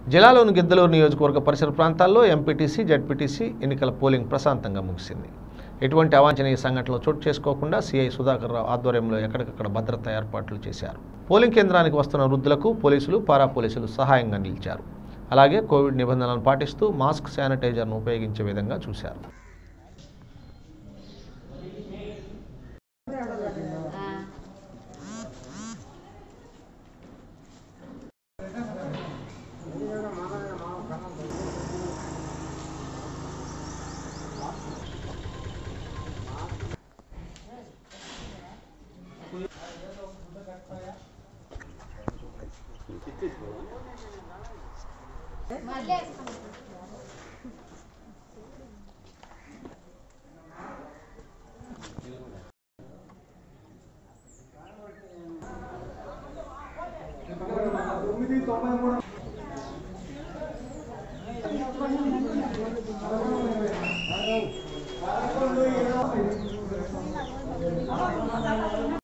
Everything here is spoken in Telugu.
జిల్లాలోని గిద్దలూరు నియోజకవర్గ పరిసర ప్రాంతాల్లో ఎంపీటీసీ జడ్పీటీసీ ఎన్నికల పోలింగ్ ప్రశాంతంగా ముగిసింది ఎటువంటి అవాంఛనీయ సంఘటనలు చోటు చేసుకోకుండా సీఐ సుధాకర్ రావు ఆధ్వర్యంలో ఎక్కడికక్కడ భద్రతా ఏర్పాట్లు చేశారు పోలింగ్ కేంద్రానికి వస్తున్న వృద్ధులకు పోలీసులు పారా పోలీసులు సహాయంగా నిలిచారు అలాగే కోవిడ్ నిబంధనలను పాటిస్తూ మాస్క్ శానిటైజర్ను ఉపయోగించే విధంగా చూశారు పదకొండు